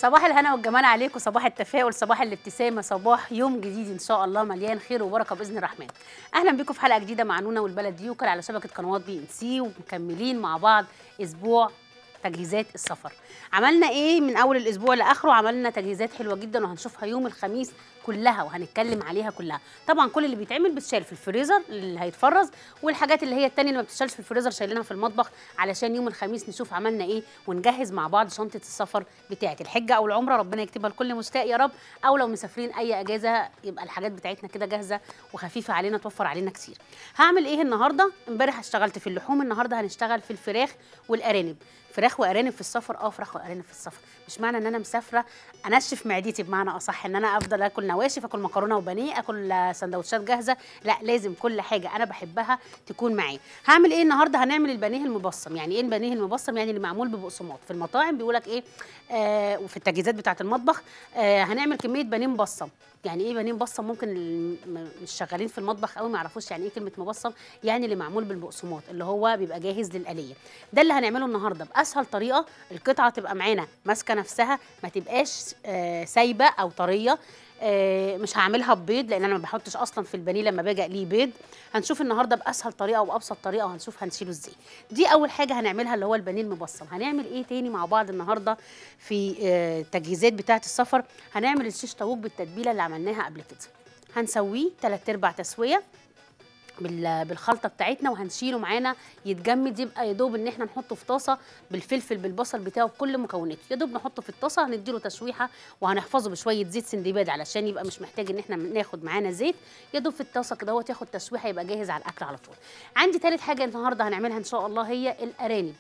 صباح الهنا والجمال عليكم صباح التفاؤل صباح الابتسامه صباح يوم جديد ان شاء الله مليان خير وبركه باذن الرحمن اهلا بكم في حلقه جديده مع نونا والبلد يوكل على شبكه قنوات بي ان سي ومكملين مع بعض اسبوع تجهيزات السفر عملنا ايه من اول الاسبوع لاخره عملنا تجهيزات حلوه جدا وهنشوفها يوم الخميس كلها وهنتكلم عليها كلها طبعا كل اللي بيتعمل بتشال في الفريزر اللي هيتفرز والحاجات اللي هي التانية اللي ما بتشالش في الفريزر شايلينها في المطبخ علشان يوم الخميس نشوف عملنا ايه ونجهز مع بعض شنطه السفر بتاعه الحجه او العمره ربنا يكتبها لكل مشتاق يا رب او لو مسافرين اي اجازه يبقى الحاجات بتاعتنا كده جاهزه وخفيفه علينا توفر علينا كتير هعمل ايه النهارده امبارح اشتغلت في اللحوم النهارده هنشتغل في الفراخ والارانب فراخ وارانب في السفر اه فراخ وارانب في السفر مش معنى ان انا مسافره انشف معدتي بمعنى اصح ان انا افضل اكل نواشف اكل مكرونه وبانيه اكل سندوتشات جاهزه لا لازم كل حاجه انا بحبها تكون معايا هعمل ايه النهارده هنعمل البانيه المبصم يعني ايه البانيه المبصم يعني اللي معمول ببقسماط في المطاعم بيقولك ايه آه وفي التجهيزات بتاعه المطبخ آه هنعمل كميه بانيه مبصم يعني ايه بانيه مبصم ممكن اللي مش شغالين في المطبخ قوي ما يعرفوش يعني ايه كلمه مبصم يعني اللي معمول بالبقسماط اللي هو بيبقى جاهز للقليه ده اللي هنعمله النهارده باسهل طريقه القطعه تبقى معانا ماسكه نفسها ما تبقاش آه سايبه او طريه آه مش هعملها ببيض لان انا ما بحطش اصلا في البانيه لما باجي اقليه بيض هنشوف النهارده باسهل طريقه وابسط طريقه وهنشوف هنشيله ازاي دي اول حاجه هنعملها اللي هو البانيه المبصم هنعمل ايه تاني مع بعض النهارده في آه التجهيزات بتاعه السفر هنعمل الشيش طاووق بالتتبيله اللي عملناها قبل كده هنسويه 3 ارباع تسويه بالخلطه بتاعتنا وهنشيله معانا يتجمد يبقى يا دوب ان احنا نحطه في طاسه بالفلفل بالبصل بتاعه بكل مكوناته يا دوب نحطه في الطاسه هنديله تشويحه وهنحفظه بشويه زيت سندباد علشان يبقى مش محتاج ان احنا ناخد معانا زيت يا دوب في الطاسه كده هو ياخد تشويحه يبقى جاهز على الاكل على طول عندي ثالث حاجه النهارده هنعملها ان شاء الله هي الارانب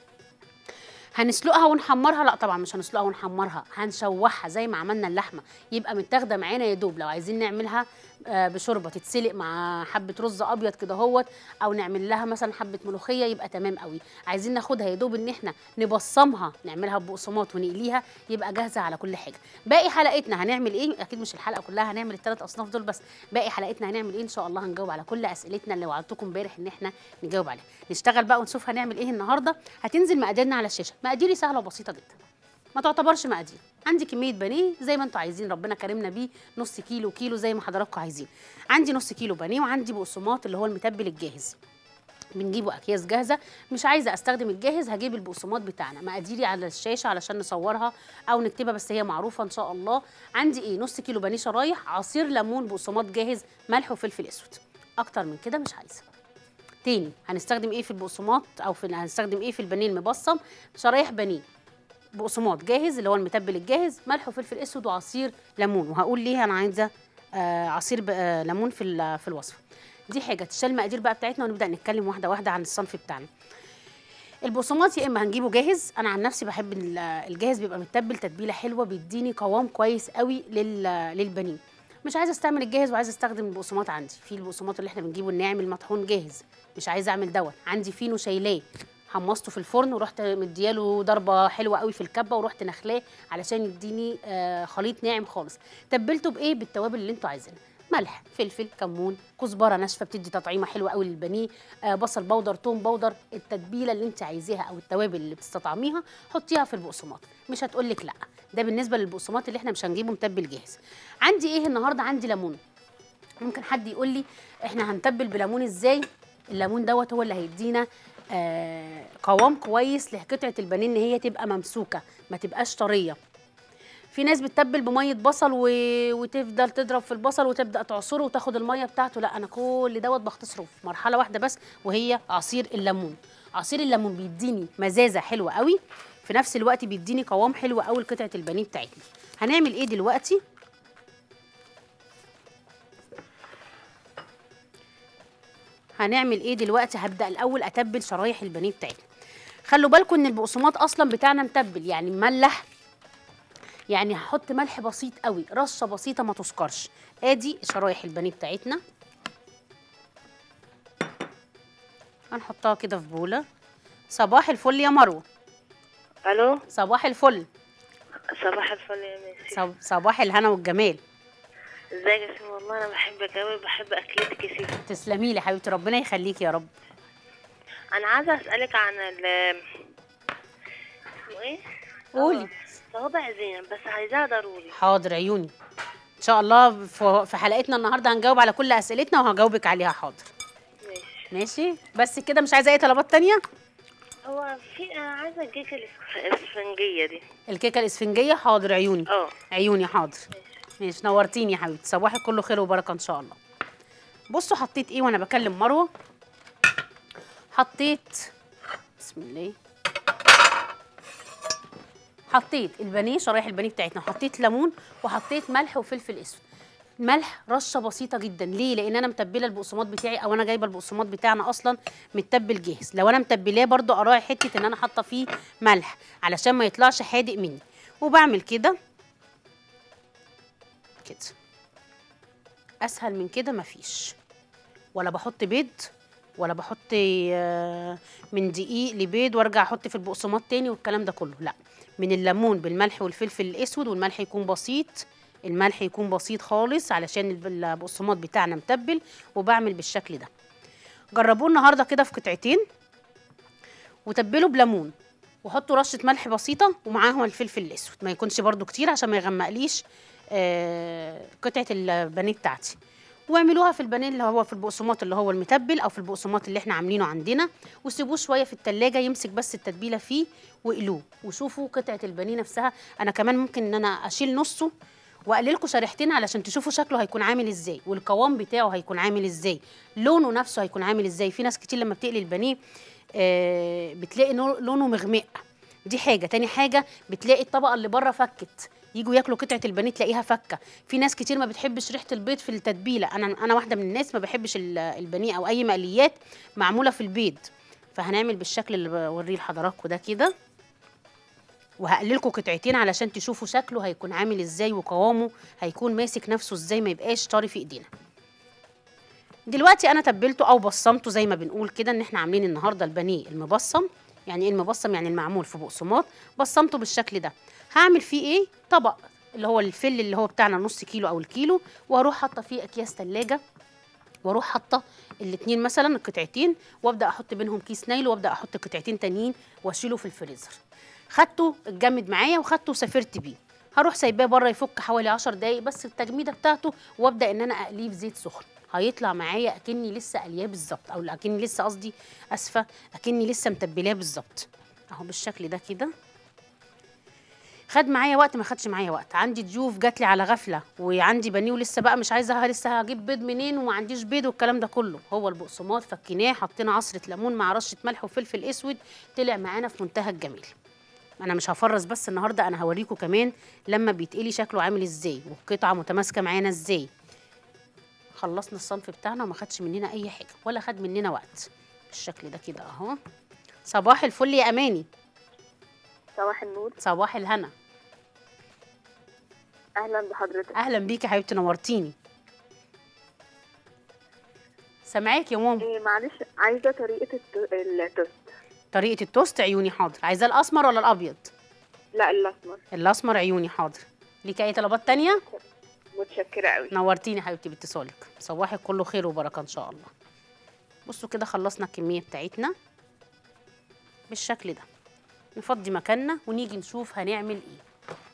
هنسلقها ونحمرها لا طبعا مش هنسلقها ونحمرها هنشوحها زي ما عملنا اللحمه يبقى متاخده معانا يا دوب لو عايزين نعملها بشوربه تتسلق مع حبه رز ابيض كده اهوت او نعمل لها مثلا حبه ملوخيه يبقى تمام قوي عايزين ناخدها يا دوب ان احنا نبصمها نعملها ببقسماط ونقليها يبقى جاهزه على كل حاجه باقي حلقتنا هنعمل ايه اكيد مش الحلقه كلها هنعمل الثلاث اصناف دول بس باقي حلقتنا هنعمل ايه ان شاء الله هنجاوب على كل اسئلتنا اللي وعدتكم امبارح ان احنا نجاوب عليها نشتغل بقى ونشوف هنعمل ايه النهارده هتنزل مقاديرنا على الشاشه مقاديري سهله وبسيطه جدا ما تعتبرش مقادير عندي كميه بانيه زي ما انتم عايزين ربنا كرمنا بيه نص كيلو كيلو زي ما حضراتكم عايزين عندي نص كيلو بانيه وعندي بقسماط اللي هو المتبل الجاهز بنجيبه اكياس جاهزه مش عايزه استخدم الجاهز هجيب البقسماط بتاعنا مقاديري على الشاشه علشان نصورها او نكتبها بس هي معروفه ان شاء الله عندي ايه نص كيلو بانيه شرايح عصير ليمون بقسماط جاهز ملح وفلفل اسود اكتر من كده مش عايزه تاني هنستخدم ايه في البقسماط او في هنستخدم ايه في البانيه المبصم شرايح بانيه بقسماط جاهز اللي هو المتبل الجاهز ملح وفلفل اسود وعصير ليمون وهقول ليه انا عايزه آه عصير آه ليمون في في الوصفه دي حاجه تشال المقادير بقى بتاعتنا ونبدا نتكلم واحده واحده عن الصنف بتاعنا البقسماط يا اما هنجيبه جاهز انا عن نفسي بحب الجاهز بيبقى متبل تتبيله حلوه بيديني قوام كويس قوي للبانيه مش عايزه استعمل الجاهز وعايزه استخدم البقسماط عندي في البقسماط اللي احنا بنجيبه الناعم المطحون جاهز مش عايزه اعمل دوت عندي فينو شايلاه حمصته في الفرن ورحت مدياله ضربه حلوه قوي في الكبه ورحت نخلاه علشان يديني آه خليط ناعم خالص تبلته بايه بالتوابل اللي انتوا عايزينها ملح فلفل كمون كزبره ناشفه بتدي تطعيمه حلوه قوي للبانيه آه بصل بودر توم بودر التتبيله اللي انت عايزاها او التوابل اللي بتستطعميها حطيها في البقسماط مش هتقول لك لا ده بالنسبه للبقسماط اللي احنا مش هنجيبه متبل جاهز عندي ايه النهارده عندي ليمون ممكن حد يقول لي احنا هنتبل بليمون ازاي الليمون دوت هو اللي هيدينا آه قوام كويس لقطعه البانيه ان هي تبقى ممسوكه ما تبقاش طريه في ناس بتتبل بميه بصل و... وتفضل تضرب في البصل وتبدا تعصره وتاخد الميه بتاعته لا انا كل دوت بختصره في مرحله واحده بس وهي عصير الليمون عصير الليمون بيديني مزازه حلوه قوي في نفس الوقت بيديني قوام حلو قوي لقطعه البانيه بتاعتنا هنعمل ايه دلوقتي هنعمل ايه دلوقتي هبدا الاول اتبل شرايح البانيه بتاعتنا خلوا بالكم ان البقسماط اصلا بتاعنا متبل يعني مملح يعني هحط ملح بسيط قوي رشه بسيطه ما تسكرش ادي شرايح البانيه بتاعتنا هنحطها كده في بوله صباح الفل يا مروه الو صباح الفل صباح الفل يا ميسي صب- صباح الهنا والجمال ازيك يا سيدي والله انا بحبك قوي بحب اكلتك يا سيدي تسلمي لي يا حبيبتي ربنا يخليكي يا رب انا عايزه اسالك عن ال اسمه ايه قولي صوابع زينب بس عايزاها ضروري حاضر عيوني ان شاء الله في في حلقتنا النهارده هنجاوب على كل اسئلتنا وهجاوبك عليها حاضر ماشي ماشي بس كده مش عايزه اي طلبات تانية هو في انا عايزه الكيكه الإسف- الاسفنجيه دي الكيكه الاسفنجيه حاضر عيوني اه عيوني حاضر ماشي نورتيني يا حبيبتي صباحك كله خير وبركه ان شاء الله بصوا حطيت ايه وانا بكلم مروه حطيت بسم الله حطيت البانيه شرايح البانيه بتاعتنا حطيت ليمون وحطيت ملح وفلفل اسود ملح رشه بسيطه جدا ليه لان انا متبله البقسماط بتاعي او انا جايبه البقسماط بتاعنا اصلا متبل جاهز لو انا متبلاه برضو اراعي حته ان انا حاطه فيه ملح علشان ما يطلعش حادق مني وبعمل كده كده اسهل من كده مفيش ولا بحط بيض ولا بحط آه، من دقيق لبيض وارجع احط في البقسماط تاني والكلام ده كله لا من الليمون بالملح والفلفل الاسود والملح يكون بسيط الملح يكون بسيط خالص علشان الب- البقسماط بتاعنا متبل وبعمل بالشكل ده جربوه النهارده كده في قطعتين وتبلوا بليمون وحطوا رشه ملح بسيطه ومعاهم الفلفل الاسود ما يكونش برضو كتير عشان ما يغمقليش آه، قطعه البانيه بتاعتي واعملوها في البانيه اللي هو في البقسماط اللي هو المتبل او في البقسماط اللي احنا عاملينه عندنا وسيبوه شويه في التلاجة يمسك بس التتبيله فيه واقلوه وشوفوا قطعه البانيه نفسها انا كمان ممكن ان انا اشيل نصه واقللكوا شريحتين علشان تشوفوا شكله هيكون عامل ازاي والقوام بتاعه هيكون عامل ازاي لونه نفسه هيكون عامل ازاي في ناس كتير لما بتقلي البانيه آه بتلاقي نو- لونه مغمق دي حاجه تاني حاجه بتلاقي الطبقه اللي بره فكت يجوا ياكلوا قطعه البانيه تلاقيها فكه في ناس كتير ما بتحبش ريحه البيض في التتبيله انا انا واحده من الناس ما بحبش ال- البانيه او اي مقليات معموله في البيض فهنعمل بالشكل اللي بوريه لحضراتكم ده كده وهقللكم قطعتين علشان تشوفوا شكله هيكون عامل ازاي وقوامه هيكون ماسك نفسه ازاي ما يبقاش طري في ايدينا دلوقتي انا تبلته او بصمته زي ما بنقول كده ان احنا عاملين النهارده البانيه المبصم يعني ايه المبصم يعني المعمول في بقسماط بصمته بالشكل ده هعمل فيه ايه طبق اللي هو الفل اللي هو بتاعنا نص كيلو او الكيلو واروح حاطه فيه اكياس تلاجة واروح حاطه الاتنين مثلا القطعتين وابدا احط بينهم كيس نايل وابدا احط قطعتين تانيين واشيله في الفريزر خدته اتجمد معايا وخدته وسافرت بيه هروح سايباه بره يفك حوالي 10 دقايق بس التجميده بتاعته وابدا ان انا اقليه في زيت سخن هيطلع معايا اكني لسه قلياه بالظبط او اكني لسه قصدي اسفه اكني لسه متبلاه بالظبط اهو بالشكل ده كده خد معايا وقت ما خدش معايا وقت عندي ضيوف جات لي على غفله وعندي بانيه ولسه بقى مش عايزه لسه هجيب بيض منين وما عنديش بيض والكلام ده كله هو البقسماط فكيناه حطينا عصره ليمون مع رشه ملح وفلفل اسود طلع معانا في منتهى الجميل انا مش هفرز بس النهارده انا هوريكم كمان لما بيتقلي شكله عامل ازاي والقطعه متماسكه معانا ازاي خلصنا الصنف بتاعنا وما خدش مننا اي حاجه ولا خد مننا وقت بالشكل ده كده اهو صباح الفل يا اماني صباح النور صباح الهنا اهلا بحضرتك اهلا بيكي يا حبيبتي نورتيني سامعاك يا ماما إيه معلش عايزه طريقه الت- التوست طريقه التوست عيوني حاضر عايزاه الاسمر ولا الابيض لا الاسمر الاسمر عيوني حاضر ليكي اي طلبات تانية متشكره قوي نورتيني يا حبيبتي باتصالك صباحك كله خير وبركه ان شاء الله بصوا كده خلصنا الكميه بتاعتنا بالشكل ده نفضي مكاننا ونيجي نشوف هنعمل ايه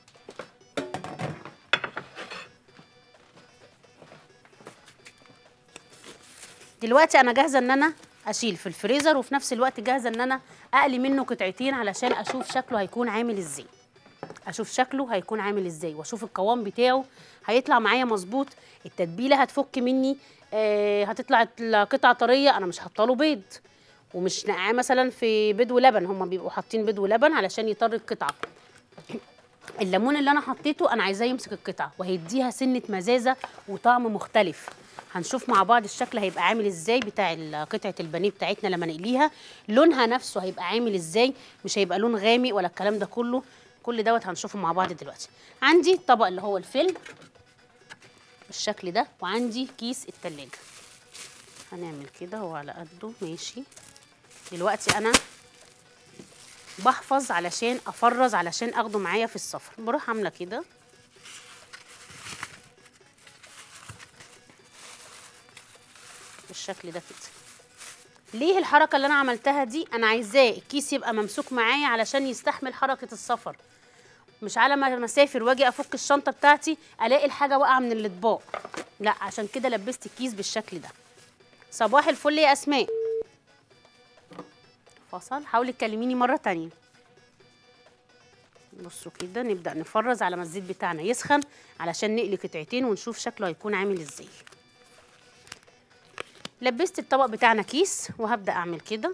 دلوقتي انا جاهزه ان انا اشيل في الفريزر وفي نفس الوقت جاهزه ان انا اقلي منه قطعتين علشان اشوف شكله هيكون عامل ازاي اشوف شكله هيكون عامل ازاي واشوف القوام بتاعه هيطلع معايا مظبوط التتبيله هتفك مني آه هتطلع القطعه طريه انا مش حاطه له بيض ومش نقعاه مثلا في بيض ولبن هم بيبقوا حاطين بيض ولبن علشان يطر القطعه الليمون اللي انا حطيته انا عايزاه يمسك القطعه وهيديها سنه مزازه وطعم مختلف هنشوف مع بعض الشكل هيبقى عامل ازاي بتاع ال- قطعه البانيه بتاعتنا لما نقليها لونها نفسه هيبقى عامل ازاي مش هيبقى لون غامق ولا الكلام ده كله كل دوت هنشوفه مع بعض دلوقتي عندي الطبق اللي هو الفيلم بالشكل ده وعندي كيس التلاجة هنعمل كده هو على قده ماشي دلوقتي انا بحفظ علشان افرز علشان اخده معايا في السفر بروح عامله كده بالشكل ده كده ليه الحركه اللي انا عملتها دي انا عايزاه الكيس يبقى ممسوك معايا علشان يستحمل حركه السفر مش على ما مسافر واجي افك الشنطه بتاعتي الاقي الحاجه واقعه من الاطباق لا عشان كده لبست الكيس بالشكل ده صباح الفل يا اسماء فصل حاولي تكلميني مره تانية بصوا كده نبدا نفرز على ما الزيت بتاعنا يسخن علشان نقلي قطعتين ونشوف شكله هيكون عامل ازاي لبست الطبق بتاعنا كيس وهبدا اعمل كده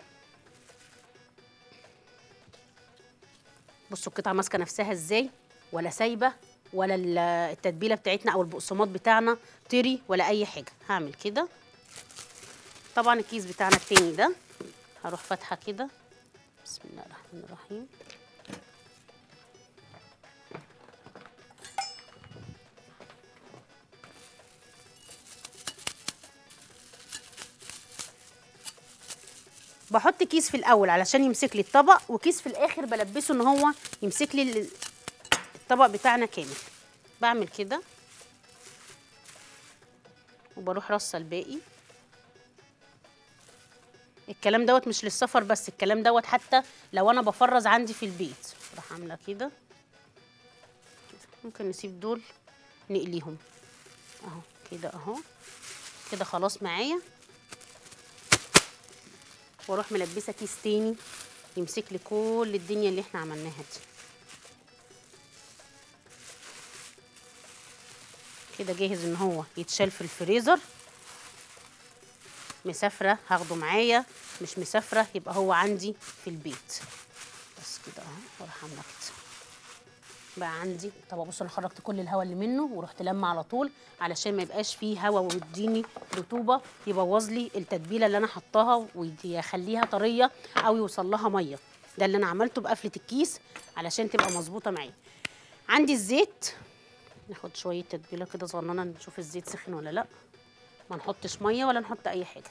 بصوا القطعه ماسكه نفسها ازاي ولا سايبه ولا ال- التتبيله بتاعتنا او البقسماط بتاعنا طري ولا اي حاجه هعمل كده طبعا الكيس بتاعنا التاني ده هروح فاتحه كده بسم الله الرحمن الرحيم بحط كيس في الاول علشان يمسك لي الطبق وكيس في الاخر بلبسه ان هو يمسك لي ال- الطبق بتاعنا كامل بعمل كده وبروح رصه الباقي الكلام دوت مش للسفر بس الكلام دوت حتى لو انا بفرز عندي في البيت راح عامله كده كده. ممكن نسيب دول نقليهم اهو كده اهو كده خلاص معايا واروح ملبسه كيس تاني يمسك لي كل الدنيا اللي احنا عملناها دي كده جاهز ان هو يتشال في الفريزر مسافره هاخده معايا مش مسافره يبقى هو عندي في البيت بس كده اهو واروح عامله كده بقى عندي طب بص انا خرجت كل الهواء اللي منه ورحت لما على طول علشان ما يبقاش فيه هواء ويديني رطوبه يبوظ لي التتبيله اللي انا حطاها ويخليها طريه او يوصل لها ميه ده اللي انا عملته بقفله الكيس علشان تبقى مظبوطه معايا عندي الزيت ناخد شويه تتبيله كده صغننه نشوف الزيت سخن ولا لا ما نحطش ميه ولا نحط اي حاجه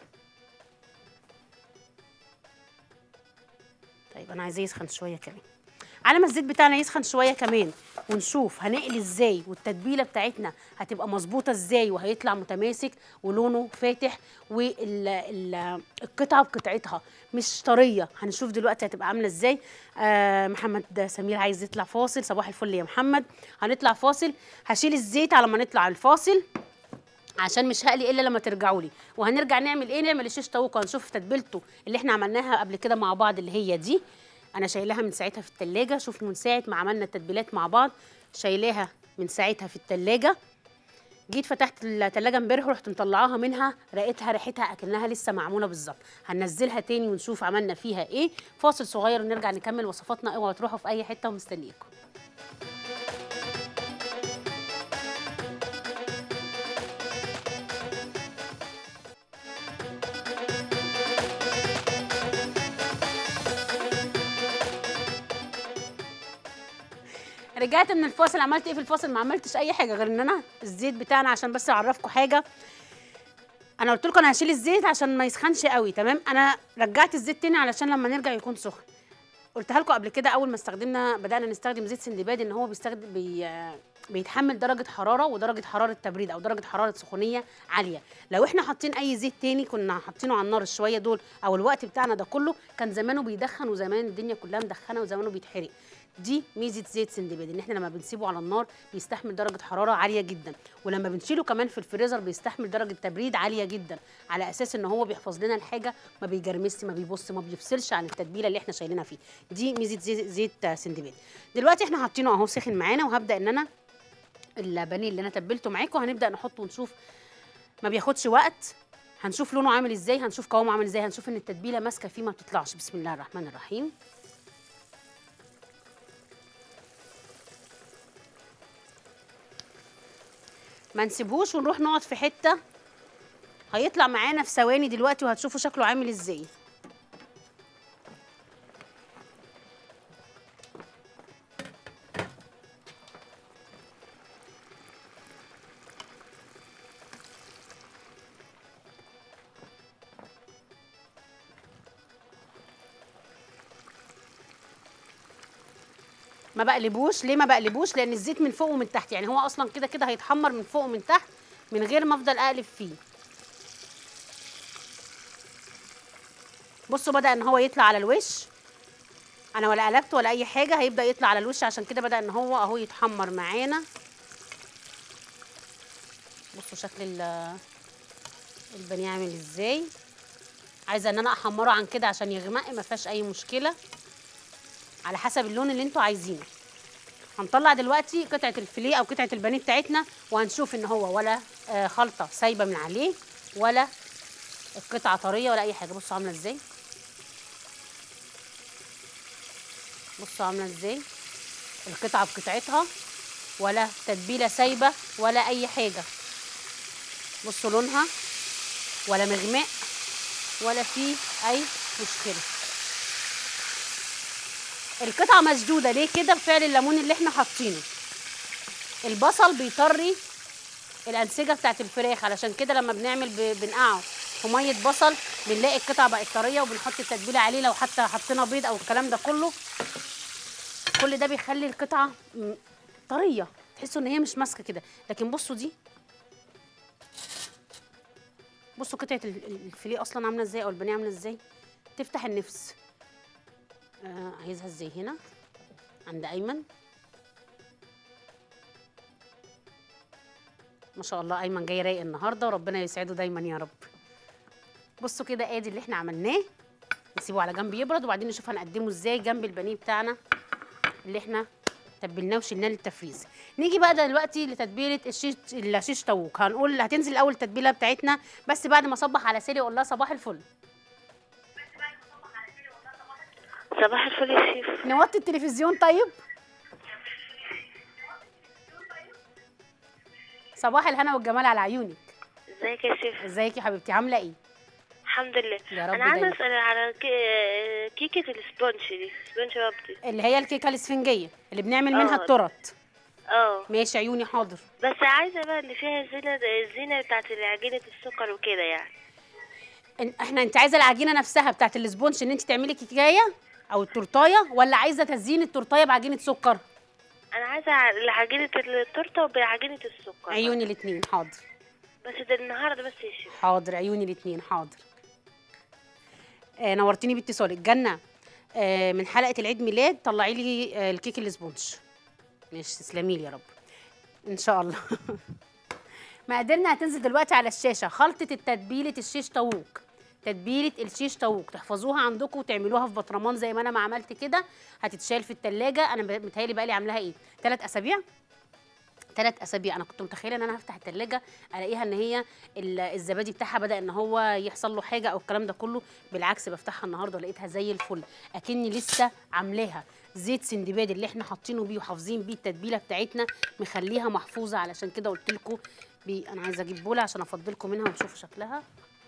طيب انا عايزاه يسخن شويه كمان على ما الزيت بتاعنا يسخن شويه كمان ونشوف هنقلي ازاي والتتبيله بتاعتنا هتبقى مظبوطه ازاي وهيطلع متماسك ولونه فاتح والقطعه بقطعتها مش طريه هنشوف دلوقتي هتبقى عامله ازاي آه محمد سمير عايز يطلع فاصل صباح الفل يا محمد هنطلع فاصل هشيل الزيت على ما نطلع الفاصل عشان مش هقلي الا لما ترجعوا لي وهنرجع نعمل ايه نعمل الشيش طاووق هنشوف تتبيلته اللي احنا عملناها قبل كده مع بعض اللي هي دي انا شايلاها من ساعتها في التلاجة شوف من ساعه ما عملنا التتبيلات مع بعض شايلاها من ساعتها في التلاجة جيت فتحت التلاجة امبارح ورحت مطلعاها منها رقتها ريحتها اكنها لسه معموله بالظبط هننزلها تاني ونشوف عملنا فيها ايه فاصل صغير ونرجع نكمل وصفاتنا اوعوا تروحوا في اي حته ومستنياكم رجعت من الفاصل عملت ايه في الفاصل ما عملتش اي حاجه غير ان انا الزيت بتاعنا عشان بس اعرفكم حاجه انا قلت لكم انا هشيل الزيت عشان ما يسخنش قوي تمام انا رجعت الزيت تاني علشان لما نرجع يكون سخن قلتها لكم قبل كده اول ما استخدمنا بدانا نستخدم زيت سندباد ان هو بيستخدم بي بيتحمل درجه حراره ودرجه حراره تبريد او درجه حراره سخونيه عاليه لو احنا حاطين اي زيت تاني كنا حاطينه على النار شويه دول او الوقت بتاعنا ده كله كان زمانه بيدخن وزمان الدنيا كلها مدخنه وزمانه بيتحرق دي ميزه زيت سندباد ان احنا لما بنسيبه على النار بيستحمل درجه حراره عاليه جدا ولما بنشيله كمان في الفريزر بيستحمل درجه تبريد عاليه جدا على اساس ان هو بيحفظ لنا الحاجه ما بيجرمسش ما بيبص ما بيفصلش عن التتبيله اللي احنا شايلينها فيه دي ميزه زيت, زيت سندباد دلوقتي احنا حاطينه اهو سخن معانا وهبدا ان انا البانيه اللي انا تبلته معاكم هنبدا نحطه ونشوف ما بياخدش وقت هنشوف لونه عامل ازاي هنشوف قوامه عامل ازاي هنشوف ان التتبيله ماسكه فيه ما بتطلعش بسم الله الرحمن الرحيم ما نسيبهوش ونروح نقعد في حته هيطلع معانا في ثواني دلوقتي وهتشوفوا شكله عامل ازاي ما بقلبوش ليه ما بقلبوش لان الزيت من فوق ومن تحت يعني هو اصلا كده كده هيتحمر من فوق ومن تحت من غير ما افضل اقلب فيه بصوا بدا ان هو يطلع على الوش انا ولا قلبت ولا اي حاجه هيبدا يطلع على الوش عشان كده بدا ان هو اهو يتحمر معانا بصوا شكل ال- البانيه عامل ازاي عايزه ان انا احمره عن كده عشان يغمق ما فيهاش اي مشكله على حسب اللون اللي انتوا عايزينه هنطلع دلوقتي قطعه الفيليه او قطعه البانيه بتاعتنا وهنشوف ان هو ولا آه، خلطه سايبه من عليه ولا القطعه طريه ولا اي حاجه بصوا عامله ازاي بصوا عامله ازاي القطعه بقطعتها ولا تتبيله سايبه ولا اي حاجه بصوا لونها ولا مغماء ولا فيه اي مشكله القطعه مشدوده ليه كده بفعل الليمون اللي احنا حاطينه البصل بيطري الانسجه بتاعت الفراخ علشان كده لما بنعمل ب- بنقعه في ميه بصل بنلاقي القطعه بقت طريه وبنحط التتبيله عليه لو حتى حطينا بيض او الكلام ده كله كل ده بيخلي القطعه م- طريه تحسوا ان هي مش ماسكه كده لكن بصوا دي بصوا قطعه ال- ال- الفيليه اصلا عامله ازاي او البانيه عامله ازاي تفتح النفس آه عايزها ازاي هنا عند ايمن ما شاء الله ايمن جاي رايق النهارده وربنا يسعده دايما يا رب بصوا كده ادي اللي احنا عملناه نسيبه على جنب يبرد وبعدين نشوف هنقدمه ازاي جنب البانيه بتاعنا اللي احنا تبلناه وشلناه للتفريز نيجي بقى دلوقتي لتتبيله الشيش الشيش طاووق هنقول هتنزل الاول التتبيله بتاعتنا بس بعد ما اصبح على سيري اقول لها صباح الفل صباح الفل يا شيف نوطي التلفزيون طيب صباح الهنا والجمال على عيونك ازيك يا شيف ازيك يا حبيبتي عامله ايه الحمد لله يا رب انا عايزه دايما. اسال على كي- كيكه السبونج دي سبونج بابتي اللي هي الكيكه الاسفنجيه اللي بنعمل منها آه. التورت اه ماشي عيوني حاضر بس عايزه بقى اللي فيها زينه الزينه بتاعت عجينه السكر وكده يعني إن- احنا انت عايزه العجينه نفسها بتاعت الاسبونج ان انت تعملي كيكايه او التورتايه ولا عايزه تزيين التورتايه بعجينه سكر انا عايزه ع- عجينه التورته وبعجينه السكر عيوني الاثنين حاضر بس ده النهارده بس يا شيف حاضر عيوني الاثنين حاضر آه نورتيني باتصالك جنة آه من حلقة العيد ميلاد طلعي لي آه الكيك الاسبونج ماشي تسلمي لي يا رب ان شاء الله مقاديرنا هتنزل دلوقتي على الشاشة خلطة التتبيلة الشيش طاووق تتبيلة الشيش طاووق تحفظوها عندكم وتعملوها في بطرمان زي ما انا ما عملت كده هتتشال في التلاجة انا ب- متهيألي بقى لي عاملاها ايه ثلاث اسابيع ثلاث اسابيع انا كنت متخيله ان انا هفتح التلاجة الاقيها ان هي ال- الزبادي بتاعها بدا ان هو يحصل له حاجه او الكلام ده كله بالعكس بفتحها النهارده لقيتها زي الفل اكني لسه عاملاها زيت سندباد اللي احنا حاطينه بيه وحافظين بيه التتبيله بتاعتنا مخليها محفوظه علشان كده قلت لكم بي انا عايزه اجيب بوله عشان افضلكم منها وتشوفوا شكلها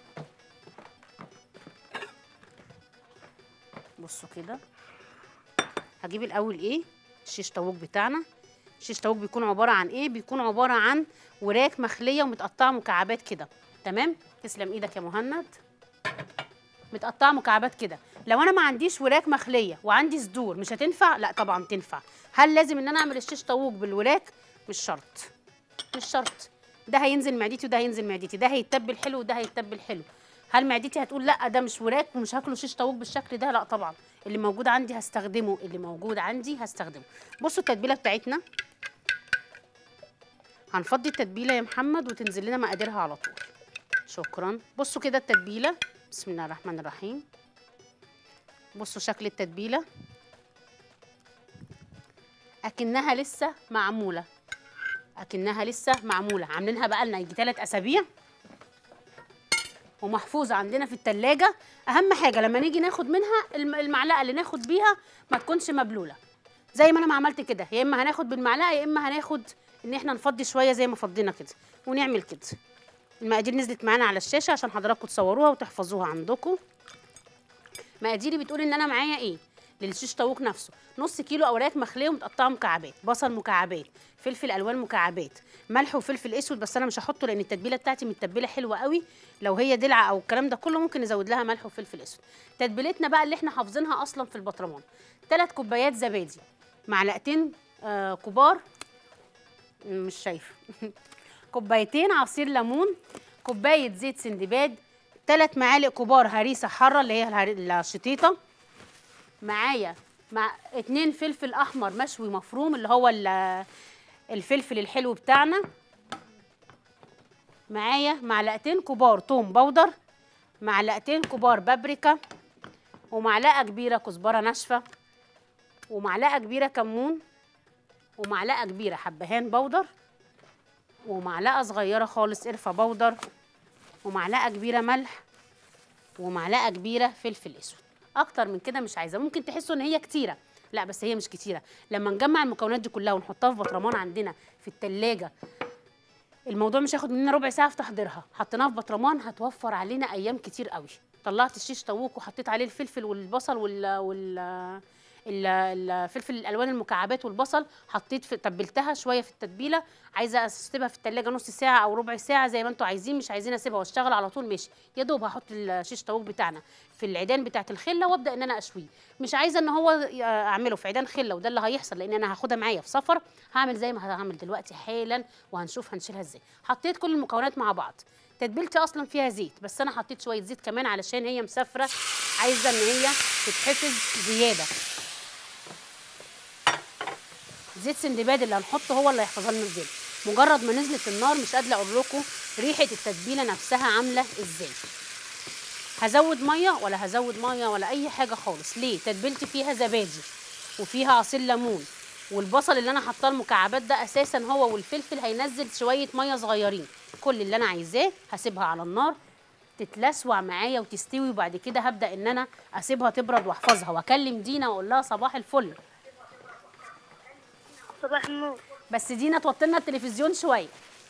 بصوا كده هجيب الاول ايه الشيش طاووق بتاعنا الشيش طاووق بيكون عباره عن ايه بيكون عباره عن وراك مخليه ومتقطعه مكعبات كده تمام تسلم ايدك يا مهند متقطعه مكعبات كده لو انا ما عنديش وراك مخليه وعندي صدور مش هتنفع لا طبعا تنفع هل لازم ان انا اعمل الشيش طاووق بالوراك مش شرط مش شرط ده هينزل معدتي وده هينزل معدتي ده هيتبل حلو وده هيتبل حلو هل معدتي هتقول لا ده مش وراك ومش هاكله شيش طاووق بالشكل ده لا طبعا اللي موجود عندي هستخدمه اللي موجود عندي هستخدمه بصوا التتبيله بتاعتنا هنفضي التتبيله يا محمد وتنزل لنا مقاديرها على طول شكرا بصوا كده التتبيله بسم الله الرحمن الرحيم بصوا شكل التتبيله اكنها لسه معموله اكنها لسه معموله عاملينها بقى لنا يجي ثلاث اسابيع ومحفوظه عندنا في التلاجة اهم حاجه لما نيجي ناخد منها الم- المعلقه اللي ناخد بيها ما تكونش مبلوله زي ما انا ما عملت كده يا اما هناخد بالمعلقه يا اما هناخد ان احنا نفضي شويه زي ما فضينا كده ونعمل كده المقادير نزلت معانا على الشاشه عشان حضراتكم تصوروها وتحفظوها عندكم مقاديري بتقول ان انا معايا ايه للشيش طاووق نفسه نص كيلو اوراق مخليه ومتقطعه مكعبات بصل مكعبات فلفل الوان مكعبات ملح وفلفل اسود بس انا مش هحطه لان التتبيله بتاعتي متبله حلوه قوي لو هي دلعه او الكلام ده كله ممكن نزود لها ملح وفلفل اسود تتبيلتنا بقى اللي احنا حافظينها اصلا في البطرمان ثلاث كوبايات زبادي معلقتين آه كبار مش شايفه كوبايتين عصير ليمون كوبايه زيت سندباد ثلاث معالق كبار هريسه حاره اللي هي الهري- الشطيطه معايا مع اتنين فلفل احمر مشوي مفروم اللي هو ال- الفلفل الحلو بتاعنا معايا معلقتين كبار توم بودر معلقتين كبار بابريكا ومعلقه كبيره كزبره ناشفه ومعلقه كبيره كمون ومعلقه كبيره حبهان بودر ومعلقه صغيره خالص قرفه بودر ومعلقه كبيره ملح ومعلقه كبيره فلفل اسود اكتر من كده مش عايزه ممكن تحسوا ان هي كتيره لا بس هي مش كتيره لما نجمع المكونات دي كلها ونحطها في بطرمان عندنا في التلاجة الموضوع مش هياخد مننا ربع ساعه في تحضيرها حطيناها في بطرمان هتوفر علينا ايام كتير قوي طلعت الشيش طاووق وحطيت عليه الفلفل والبصل وال وال ال- الفلفل الالوان المكعبات والبصل حطيت في تبلتها شويه في التتبيله عايزه اسيبها في التلاجة نص ساعه او ربع ساعه زي ما انتوا عايزين مش عايزين اسيبها واشتغل على طول ماشي يا دوب هحط الشيش طاووق بتاعنا في العيدان بتاعه الخله وابدا ان انا اشويه مش عايزه ان هو ي- اعمله في عيدان خله وده اللي هيحصل لان انا هاخدها معايا في سفر هعمل زي ما هعمل دلوقتي حالا وهنشوف هنشيلها ازاي حطيت كل المكونات مع بعض تتبيلتي اصلا فيها زيت بس انا حطيت شويه زيت كمان علشان هي مسافره عايزه ان هي تتحفظ زياده زيت سندباد اللي هنحطه هو اللي هيحفظها لنا الزيت مجرد ما نزلت النار مش قادره اقول لكم ريحه التتبيله نفسها عامله ازاي هزود ميه ولا هزود ميه ولا اي حاجه خالص ليه تتبيلتي فيها زبادي وفيها عصير ليمون والبصل اللي انا حاطاه المكعبات ده اساسا هو والفلفل هينزل شويه ميه صغيرين كل اللي انا عايزاه هسيبها على النار تتلسوع معايا وتستوي وبعد كده هبدا ان انا اسيبها تبرد واحفظها واكلم دينا واقول لها صباح الفل صباح النور بس دينا توطي لنا التلفزيون شويه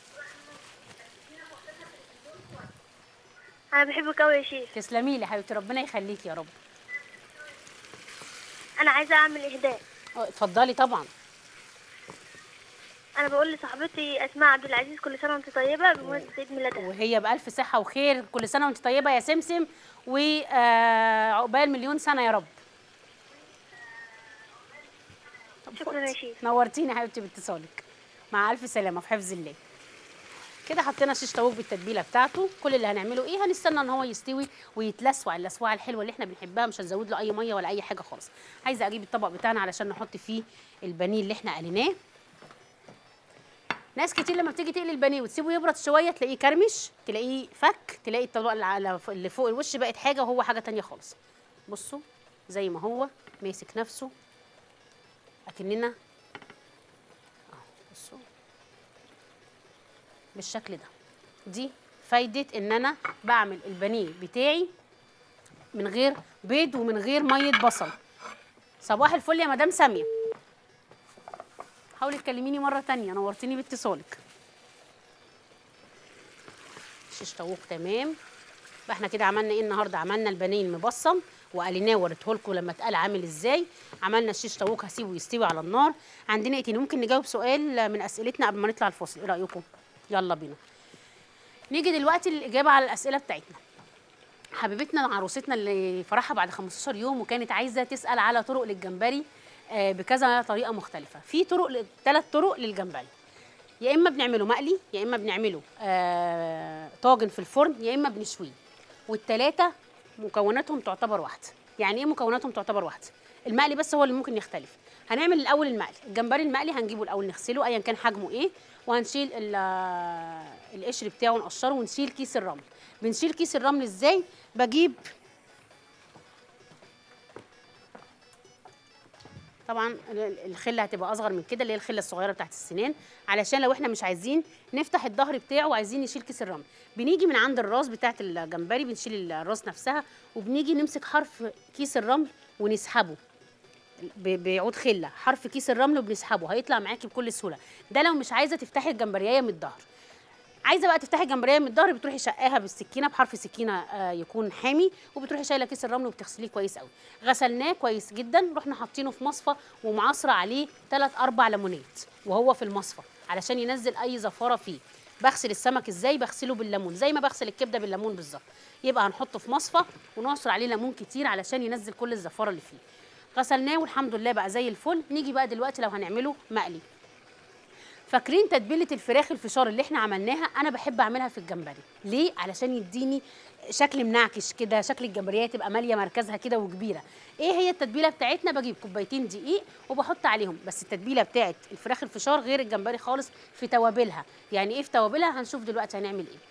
انا بحبك قوي يا شيخ تسلمي لي حبيبتي ربنا يخليكي يا رب انا عايزه اعمل اهداء اه، اتفضلي طبعا انا بقول لصاحبتي اسماء عبد العزيز كل سنه وانت طيبه بمناسبه عيد ميلادها وهي بألف صحة وخير كل سنة وانت طيبة يا سمسم وعقبال مليون سنة يا رب شكرا يا شيخ نورتيني يا حبيبتي باتصالك مع ألف سلامة في حفظ الله كده حطينا شيش طاووق بالتتبيله بتاعته كل اللي هنعمله ايه هنستنى ان هو يستوي ويتلسوع اللسوعه الحلوه اللي احنا بنحبها مش هنزود له اي ميه ولا اي حاجه خالص عايزه اجيب الطبق بتاعنا علشان نحط فيه البانيه اللي احنا قليناه ناس كتير لما بتيجي تقلي البانيه وتسيبه يبرد شويه تلاقيه كرمش تلاقيه فك تلاقي الطبق اللي على- اللي فوق الوش بقت حاجه وهو حاجه تانية خالص بصوا زي ما هو ماسك نفسه اكننا اهو بصوا بالشكل ده دي فايده ان انا بعمل البانيه بتاعي من غير بيض ومن غير ميه بصل صباح الفل يا مدام ساميه حاولي تكلميني مره تانية نورتيني باتصالك شيش طاووق تمام بقى احنا كده عملنا ايه النهارده عملنا البانيه المبصم وقليناه وريته لكم لما اتقال عامل ازاي عملنا الشيش طاووق هسيبه يستوي على النار عندنا ايه تاني ممكن نجاوب سؤال من اسئلتنا قبل ما نطلع الفاصل ايه رايكم يلا بينا نيجي دلوقتي للاجابه على الاسئله بتاعتنا حبيبتنا عروستنا اللي فرحها بعد 15 يوم وكانت عايزه تسال على طرق للجمبري آه، بكذا طريقه مختلفه في طرق ثلاث طرق للجمبري يا اما بنعمله مقلي يا اما بنعمله آه طاجن في الفرن يا اما بنشويه والثلاثه مكوناتهم تعتبر واحده يعني ايه مكوناتهم تعتبر واحده المقلي بس هو اللي ممكن يختلف هنعمل الاول المقلي الجمبري المقلي هنجيبه الاول نغسله ايا كان حجمه ايه وهنشيل ال- آه، القشر بتاعه نقشره ونشيل كيس الرمل بنشيل كيس الرمل ازاي بجيب طبعا ال- الخله هتبقى اصغر من كده اللي هي الخله الصغيره بتاعت السنان علشان لو احنا مش عايزين نفتح الظهر بتاعه وعايزين نشيل كيس الرمل بنيجي من عند الراس بتاعت الجمبري بنشيل الراس نفسها وبنيجي نمسك حرف كيس الرمل ونسحبه ب- بعود خله حرف كيس الرمل وبنسحبه هيطلع معاكي بكل سهوله ده لو مش عايزه تفتحي الجمبريه من الظهر عايزه بقى تفتحي الجمبريه من الظهر بتروحي شقاها بالسكينه بحرف سكينه آه، يكون حامي وبتروحي شايله كيس الرمل وبتغسليه كويس قوي غسلناه كويس جدا رحنا حاطينه في مصفى ومعصره عليه 3 4 ليمونات وهو في المصفى علشان ينزل اي زفاره فيه بغسل السمك ازاي بغسله بالليمون زي ما بغسل الكبده بالليمون بالظبط يبقى هنحطه في مصفى ونعصر عليه ليمون كتير علشان ينزل كل الزفاره اللي فيه غسلناه والحمد لله بقى زي الفل نيجي بقى دلوقتي لو هنعمله مقلي فاكرين تتبيله الفراخ الفشار اللي احنا عملناها انا بحب اعملها في الجمبري ليه علشان يديني شكل منعكش كده شكل الجمبريه تبقى ماليه مركزها كده وكبيره ايه هي التتبيله بتاعتنا بجيب كوبايتين دقيق وبحط عليهم بس التتبيله بتاعت الفراخ الفشار غير الجمبري خالص في توابلها يعني ايه في توابلها هنشوف دلوقتي هنعمل ايه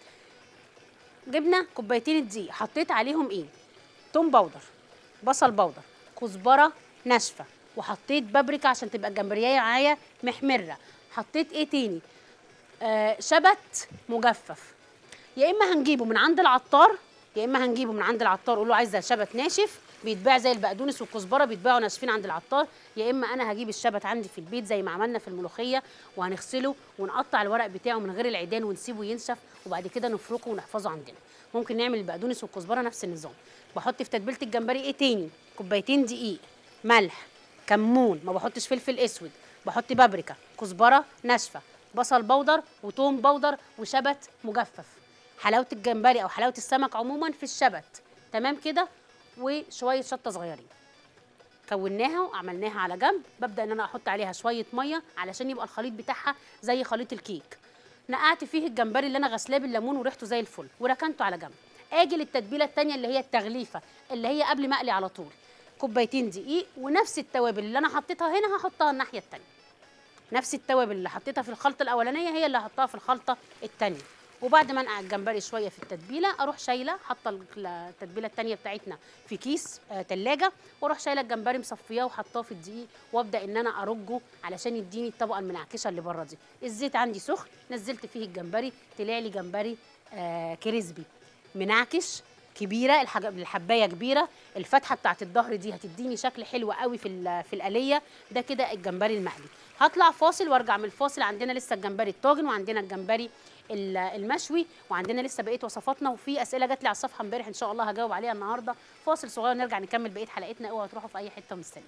جبنا كوبايتين الدقيق حطيت عليهم ايه توم باودر بصل باودر كزبره ناشفه وحطيت بابريكا عشان تبقى الجمبريه معايا محمره حطيت ايه تاني آه شبت مجفف يا اما هنجيبه من عند العطار يا اما هنجيبه من عند العطار قول له عايزه شبت ناشف بيتباع زي البقدونس والكزبره بيتباعوا ناشفين عند العطار يا اما انا هجيب الشبت عندي في البيت زي ما عملنا في الملوخيه وهنغسله ونقطع الورق بتاعه من غير العيدان ونسيبه ينشف وبعد كده نفركه ونحفظه عندنا ممكن نعمل البقدونس والكزبره نفس النظام بحط في تتبيله الجمبري ايه تاني كوبايتين دقيق ملح كمون ما بحطش فلفل اسود بحط بابريكا كزبره ناشفه بصل بودر وتوم بودر وشبت مجفف حلاوه الجمبري او حلاوه السمك عموما في الشبت تمام كده وشويه شطه صغيرين كوناها وعملناها على جنب ببدا ان انا احط عليها شويه ميه علشان يبقى الخليط بتاعها زي خليط الكيك نقعت فيه الجمبري اللي انا غسلاه بالليمون وريحته زي الفل وركنته على جنب اجي للتتبيله التانية اللي هي التغليفه اللي هي قبل ما اقلي على طول كوبايتين دقيق ونفس التوابل اللي انا حطيتها هنا هحطها الناحيه التانية نفس التوابل اللي حطيتها في الخلطه الاولانيه هي اللي هحطها في الخلطه التانية وبعد ما انقع الجمبري شويه في التتبيله اروح شايله حاطه التتبيله التانية بتاعتنا في كيس آه تلاجة واروح شايله الجمبري مصفياه وحطاه في الدقيق وابدا ان انا ارجه علشان يديني الطبقه المنعكشه اللي بره دي الزيت عندي سخن نزلت فيه الجمبري طلع لي جمبري آه كريسبي منعكش كبيره الحاجة الحبايه كبيره الفتحه بتاعت الظهر دي هتديني شكل حلو قوي في ال- في القليه ده كده الجمبري المقلي هطلع فاصل وارجع من الفاصل عندنا لسه الجمبري الطاجن وعندنا الجمبري ال- المشوي وعندنا لسه بقيه وصفاتنا وفي اسئله جات لي على الصفحه امبارح ان شاء الله هجاوب عليها النهارده فاصل صغير نرجع نكمل بقيه حلقتنا اوعوا تروحوا في اي حته مستنيه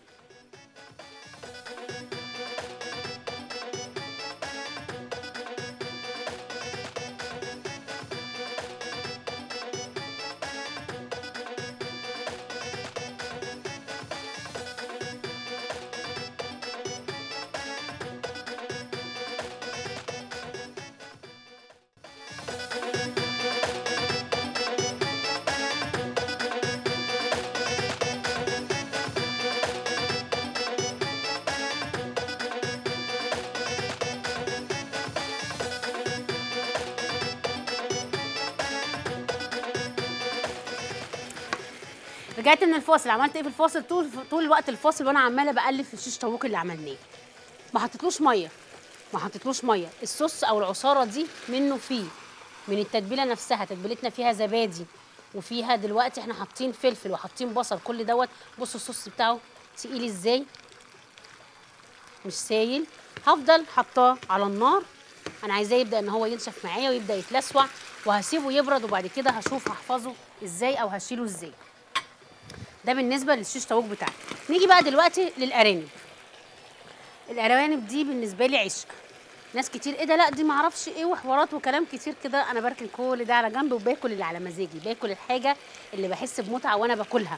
رجعت من الفاصل عملت ايه في الفاصل طول طول وقت الفاصل وانا عماله بقلب في الشيش طاووق اللي عملناه ما حطيتلوش ميه ما حطيتلوش ميه الصوص او العصاره دي منه فيه من التتبيله نفسها تتبيلتنا فيها زبادي وفيها دلوقتي احنا حاطين فلفل وحاطين بصل كل دوت بصوا الصوص بتاعه تقيل ازاي مش سايل هفضل حطاه على النار انا عايزاه يبدا ان هو ينشف معايا ويبدا يتلسوع وهسيبه يبرد وبعد كده هشوف هحفظه ازاي او هشيله ازاي ده بالنسبه للشيش طاووق بتاعي نيجي بقى دلوقتي للارانب الارانب دي بالنسبه لي عشق ناس كتير ايه ده لا دي معرفش ايه وحوارات وكلام كتير كده انا بركن كل ده على جنب وباكل اللي على مزاجي باكل الحاجه اللي بحس بمتعه وانا باكلها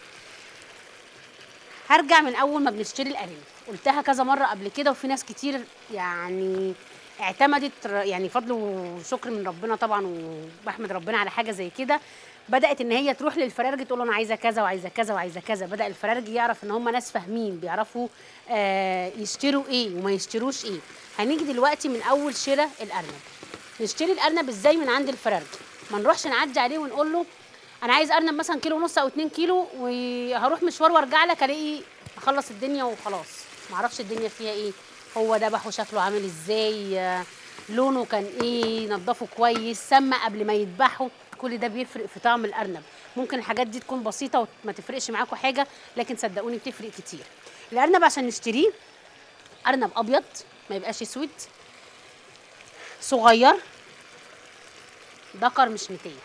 هرجع من اول ما بنشتري الارانب قلتها كذا مره قبل كده وفي ناس كتير يعني اعتمدت ر- يعني فضل وشكر من ربنا طبعا وبحمد ربنا على حاجه زي كده بدات ان هي تروح للفرارجي تقول له انا عايزه كذا وعايزه كذا وعايزه كذا بدا الفرارجي يعرف ان هم ناس فاهمين بيعرفوا آه يشتروا ايه وما يشتروش ايه هنيجي دلوقتي من اول شراء الارنب نشتري الارنب ازاي من عند الفرارجي ما نروحش نعدي عليه ونقول له انا عايز ارنب مثلا كيلو ونص او 2 كيلو وهروح مشوار وارجع لك الاقي اخلص الدنيا وخلاص ما اعرفش الدنيا فيها ايه هو ذبحه شكله عامل ازاي آه، لونه كان ايه نضفه كويس سمى قبل ما يذبحه كل ده بيفرق في طعم الارنب ممكن الحاجات دي تكون بسيطه وما تفرقش معاكم حاجه لكن صدقوني بتفرق كتير الارنب عشان نشتريه ارنب ابيض ما يبقاش اسود صغير ذكر مش نتيه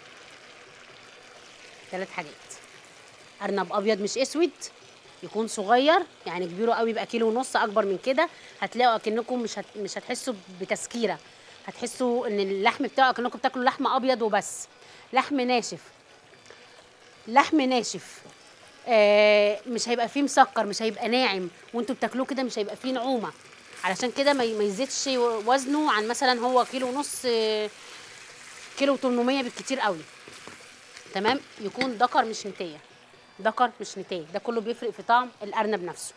ثلاث حاجات ارنب ابيض مش اسود يكون صغير يعني كبيره قوي يبقى كيلو ونص اكبر من كده هتلاقوا اكنكم مش هت... مش هتحسوا بتسكيره هتحسوا ان اللحم بتاعه اكنكم بتاكلوا لحم ابيض وبس لحم ناشف لحم ناشف آه مش هيبقى فيه مسكر مش هيبقى ناعم وانتوا بتاكلوه كده مش هيبقى فيه نعومه علشان كده ما ي- ما يزيدش وزنه عن مثلا هو كيلو ونص آه، كيلو 800 بالكتير قوي تمام يكون دكر مش نتايه دكر مش نتايه ده كله بيفرق في طعم الارنب نفسه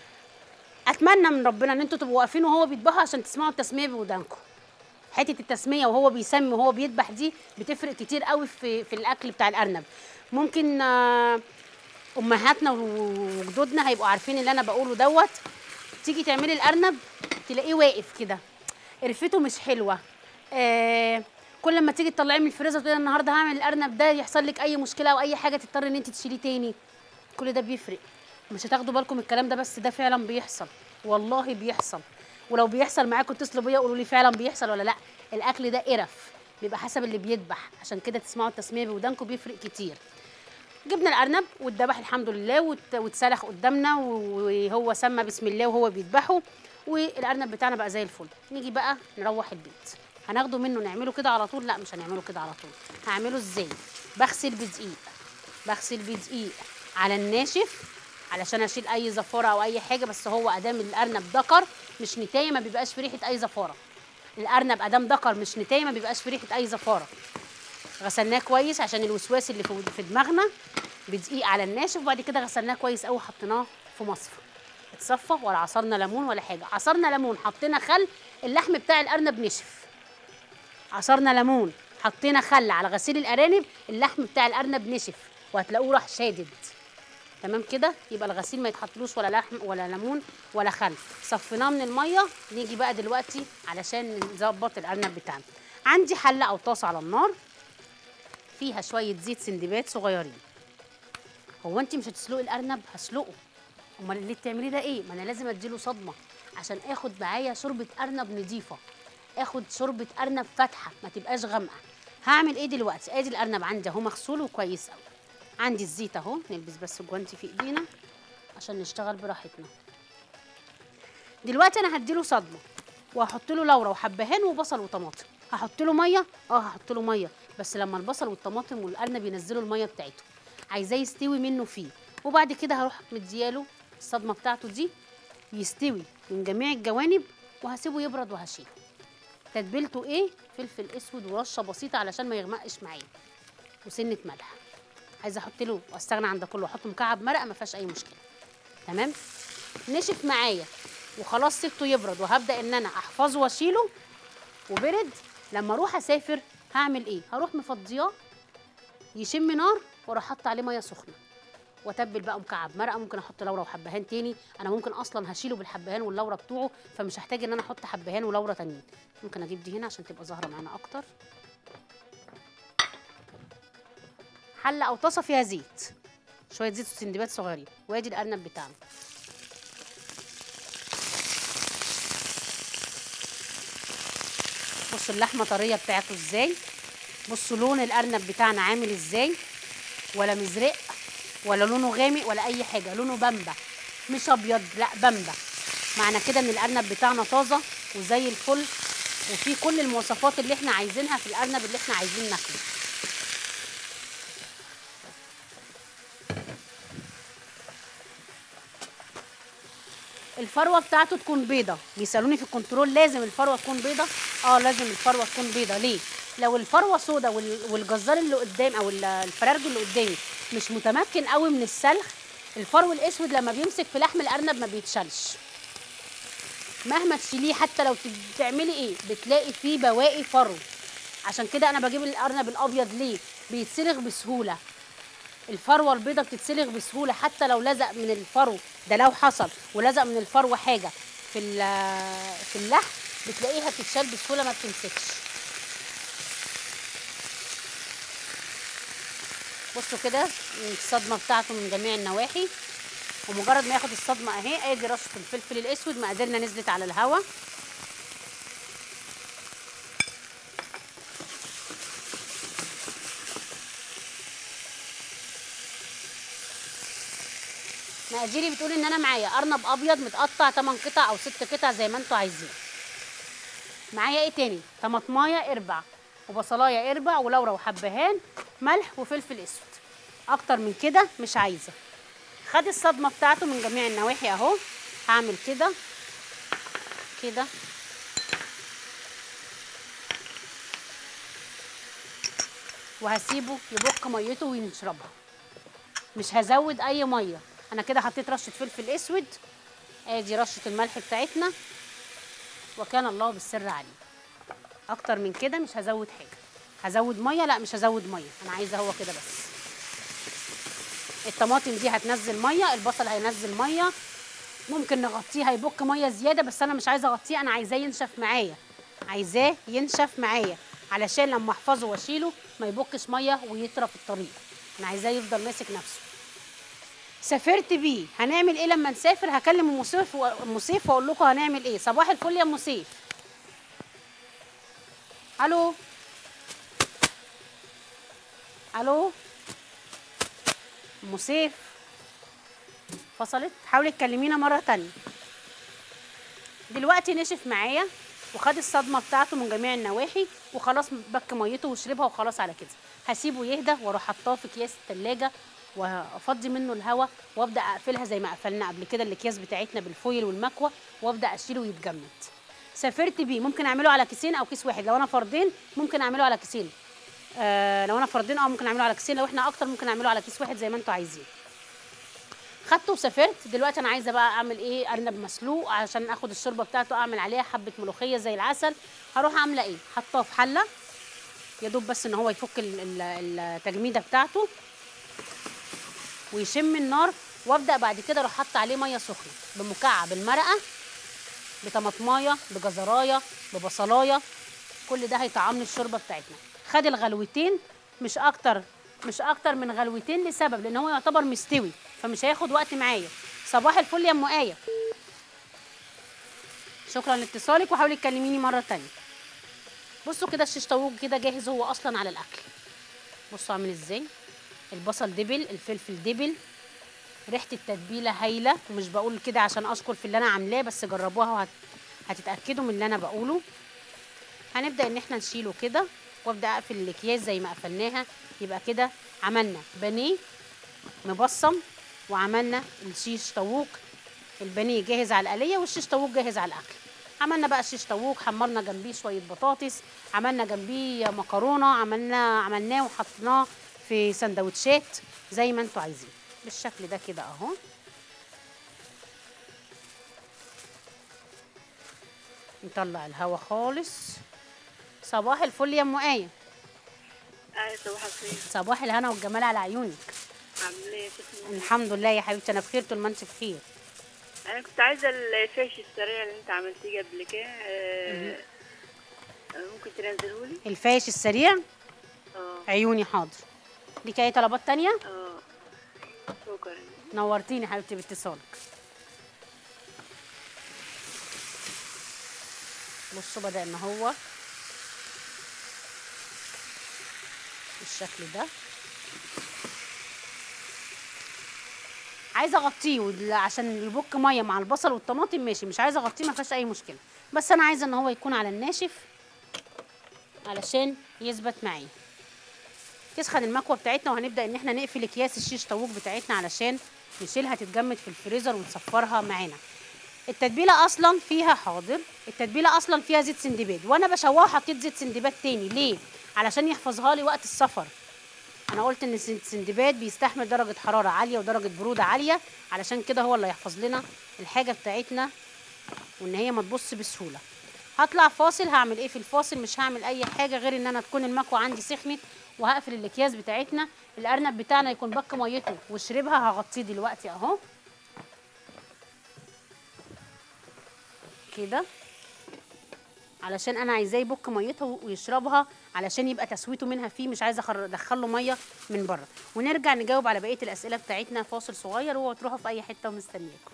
اتمنى من ربنا ان انتوا تبقوا واقفين وهو بيذبحوا عشان تسمعوا التسميه بودانكم حته التسميه وهو بيسمي وهو بيذبح دي بتفرق كتير قوي في في الاكل بتاع الارنب ممكن آه، امهاتنا وجدودنا هيبقوا عارفين اللي انا بقوله دوت تيجي تعملي الارنب تلاقيه واقف كده قرفته مش حلوه آه كل ما تيجي تطلعيه من الفريزر تقولي النهارده هعمل الارنب ده يحصل لك اي مشكله او اي حاجه تضطر ان انت تشيليه تاني كل ده بيفرق مش هتاخدوا بالكم من الكلام ده بس ده فعلا بيحصل والله بيحصل ولو بيحصل معاكم اتصلوا بيا وقولوا لي فعلا بيحصل ولا لا الاكل ده قرف بيبقى حسب اللي بيذبح عشان كده تسمعوا التسميه بودانكم بيفرق كتير جبنا الارنب واتذبح الحمد لله وات- واتسلخ قدامنا وهو سمى بسم الله وهو بيذبحه والارنب بتاعنا بقى زي الفل نيجي بقى نروح البيت هناخده منه نعمله كده على طول لا مش هنعمله كده على طول هعمله ازاي بغسل بدقيق بغسل بدقيق على الناشف علشان اشيل اي زفاره او اي حاجه بس هو ادام الارنب ذكر مش نتايه ما بيبقاش في ريحه اي زفاره الارنب ادام ذكر مش نتايه ما بيبقاش في ريحه اي زفاره غسلناه كويس عشان الوسواس اللي في في دماغنا بدقيق على الناشف وبعد كده غسلناه كويس قوي حطيناه في مصفى اتصفى ولا عصرنا ليمون ولا حاجه عصرنا ليمون حطينا خل اللحم بتاع الارنب نشف عصرنا ليمون حطينا خل على غسيل الارانب اللحم بتاع الارنب نشف وهتلاقوه راح شادد تمام كده يبقى الغسيل ما يتحطلوش ولا لحم ولا ليمون ولا خل صفيناه من الميه نيجي بقى دلوقتي علشان نظبط الارنب بتاعنا عندي حله او طاسه على النار فيها شويه زيت سندبات صغيرين هو انت مش هتسلقي الارنب هسلقه امال اللي بتعمليه ده ايه ما انا لازم اديله صدمه عشان اخد معايا شوربه ارنب نضيفه اخد شوربه ارنب فاتحه ما تبقاش غامقه هعمل ايه دلوقتي ادي الارنب عندي اهو مغسول وكويس قوي عندي الزيت اهو نلبس بس الجوانتي في ايدينا عشان نشتغل براحتنا دلوقتي انا هديله صدمه وهحط له لورا وحبهان وبصل وطماطم هحط له ميه اه هحط له ميه بس لما البصل والطماطم والارنب ينزلوا الميه بتاعته عايزاه يستوي منه فيه وبعد كده هروح مدياله الصدمه بتاعته دي يستوي من جميع الجوانب وهسيبه يبرد وهشيله تتبيلته ايه فلفل اسود ورشه بسيطه علشان ما يغمقش معايا وسنه ملح عايزه احط له واستغنى عن ده كله واحط مكعب مرقه ما فيهاش اي مشكله تمام نشف معايا وخلاص سبته يبرد وهبدا ان انا احفظه واشيله وبرد لما اروح اسافر هعمل ايه هروح مفضياه يشم نار واروح حاطه عليه ميه سخنه واتبل بقى مكعب مرقه ممكن احط لورا وحبهان تاني انا ممكن اصلا هشيله بالحبهان واللورا بتوعه فمش هحتاج ان انا احط حبهان ولورا تانيين ممكن اجيب دي هنا عشان تبقى ظاهره معانا اكتر حله او طاسه فيها زيت شويه زيت وسندبات صغيرين وادي الارنب بتاعنا بصوا اللحمه طريه بتاعته ازاي بصوا لون الارنب بتاعنا عامل ازاي ولا مزرق ولا لونه غامق ولا اي حاجه لونه بامبا مش ابيض لا بامبا معنى كده ان الارنب بتاعنا طازه وزي الفل وفيه كل المواصفات اللي احنا عايزينها في الارنب اللي احنا عايزين ناكله الفروه بتاعته تكون بيضه بيسالوني في الكنترول لازم الفروه تكون بيضه اه لازم الفروه تكون بيضه ليه لو الفروه سودا وال- والجزار اللي قدام او ال- الفرارج اللي قدامي مش متمكن قوي من السلخ الفرو الاسود لما بيمسك في لحم الارنب ما بيتشالش مهما تشيليه حتى لو ت- تعملي ايه بتلاقي فيه بواقي فرو عشان كده انا بجيب الارنب الابيض ليه بيتسلخ بسهوله الفروه البيضه بتتسلخ بسهوله حتى لو لزق من الفرو ده لو حصل ولزق من الفرو حاجه في ال- في اللحم بتلاقيها بتتشال بسهوله ما بتمسكش بصوا كده الصدمه بتاعته من جميع النواحي ومجرد ما ياخد الصدمه اهي ادي رشه الفلفل الاسود مقاديرنا نزلت على الهواء مقاديري بتقول ان انا معايا ارنب ابيض متقطع 8 قطع او 6 قطع زي ما انتوا عايزين معايا ايه تاني طماطمايه اربع وبصلايه اربع ولورا وحبهان ملح وفلفل اسود اكتر من كده مش عايزه خد الصدمه بتاعته من جميع النواحي اهو هعمل كده كده وهسيبه يبق ميته ويشربها مش هزود اي ميه انا كده حطيت رشه فلفل اسود ادي رشه الملح بتاعتنا وكان الله بالسر عليه اكتر من كده مش هزود حاجه هزود ميه لا مش هزود ميه انا عايزه هو كده بس الطماطم دي هتنزل ميه البصل هينزل ميه ممكن نغطيه هيبك ميه زياده بس انا مش عايزه اغطيه انا عايزاه ينشف معايا عايزاه ينشف معايا علشان لما احفظه واشيله ما يبكش ميه ويطرى في الطريق انا عايزاه يفضل ماسك نفسه سافرت بيه هنعمل ايه لما نسافر هكلم ام سيف و- ام سيف واقول لكم هنعمل ايه صباح الفل يا ام سيف الو الو ام سيف فصلت حاولي تكلمينا مره تانية دلوقتي نشف معايا وخد الصدمه بتاعته من جميع النواحي وخلاص بك ميته وشربها وخلاص على كده هسيبه يهدى واروح حطاه في اكياس التلاجة وافضي منه الهواء وابدا اقفلها زي ما قفلنا قبل كده الاكياس بتاعتنا بالفويل والمكوى وابدا اشيله ويتجمد سافرت بيه ممكن اعمله على كيسين او كيس واحد لو انا فردين ممكن اعمله على كيسين آه لو انا فردين اه ممكن اعمله على كيسين لو احنا اكتر ممكن اعمله على كيس واحد زي ما انتوا عايزين خدته وسافرت دلوقتي انا عايزه بقى اعمل ايه ارنب مسلوق عشان اخد الشوربه بتاعته اعمل عليها حبه ملوخيه زي العسل هروح عامله ايه حطاه في حله يا دوب بس ان هو يفك ال- ال- التجميده بتاعته ويشم النار وابدا بعد كده اروح حاطه عليه ميه سخنه بمكعب المرقه بطماطمايه بجزرايه ببصلايه كل ده هيطعم لي الشوربه بتاعتنا خد الغلوتين مش اكتر مش اكتر من غلوتين لسبب لان هو يعتبر مستوي فمش هياخد وقت معايا صباح الفل يا ام ايه شكرا لاتصالك وحاولي تكلميني مره تانية بصوا كده الشيش طاووق كده جاهز هو اصلا على الاكل بصوا عامل ازاي البصل دبل الفلفل دبل ريحه التتبيله هايله ومش بقول كده عشان اشكر في اللي انا عاملاه بس جربوها وهت... هتتاكدوا من اللي انا بقوله هنبدا ان احنا نشيله كده وابدا اقفل الاكياس زي ما قفلناها يبقى كده عملنا بانيه مبصم وعملنا الشيش طاووق البانيه جاهز على القليه والشيش طاووق جاهز على الاكل عملنا بقى الشيش طاووق حمرنا جنبيه شويه بطاطس عملنا جنبيه مكرونه عملنا عملناه وحطيناه في سندوتشات زي ما انتوا عايزين بالشكل ده كده اهو نطلع الهوا خالص صباح الفل يا ام ايه ايوه صباح الخير صباح الهنا والجمال على عيونك عامله ايه يا ست منى؟ الحمد لله يا حبيبتي انا بخير طول ما انت بخير انا كنت عايزه الفيش السريع اللي انت عملتيه قبل كده آه، آه، ممكن تنزلهولي الفايش السريع اه عيوني حاضر ليك اي طلبات تانية اه شكرا نورتيني حبيبتي باتصالك بصوا بدأ ان هو بالشكل ده عايزه اغطيه وال- عشان يبك ميه مع البصل والطماطم ماشي مش عايزه اغطيه ما فيهاش اي مشكله بس انا عايزه ان هو يكون على الناشف علشان يثبت معايا تسخن المكوه بتاعتنا وهنبدا ان احنا نقفل اكياس الشيش طاووق بتاعتنا علشان نشيلها تتجمد في الفريزر ونصفرها معانا التتبيله اصلا فيها حاضر التتبيله اصلا فيها زيت سندباد وانا بشوحها حطيت زيت سندباد تاني ليه علشان يحفظها لي وقت السفر انا قلت ان الزيت سندباد بيستحمل درجه حراره عاليه ودرجه بروده عاليه علشان كده هو اللي هيحفظ لنا الحاجه بتاعتنا وان هي ما تبص بسهوله هطلع فاصل هعمل ايه في الفاصل مش هعمل اي حاجه غير ان انا تكون المكوه عندي سخنت وهقفل الاكياس بتاعتنا الارنب بتاعنا يكون بك ميته وشربها هغطيه دلوقتي اهو كده علشان انا عايزاه يبك ميته ويشربها علشان يبقى تسويته منها فيه مش عايزه أخر- ادخله ميه من بره ونرجع نجاوب على بقيه الاسئله بتاعتنا فاصل صغير وهو تروحوا في اي حته ومستنياكم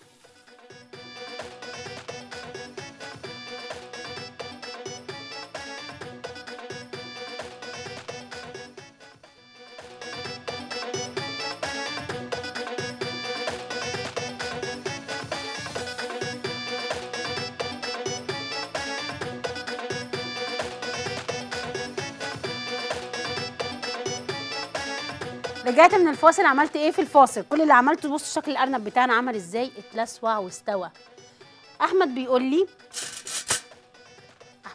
رجعت من الفاصل عملت ايه في الفاصل كل اللي عملته بصوا شكل الارنب بتاعنا عمل ازاي اتلسوع واستوى احمد بيقول لي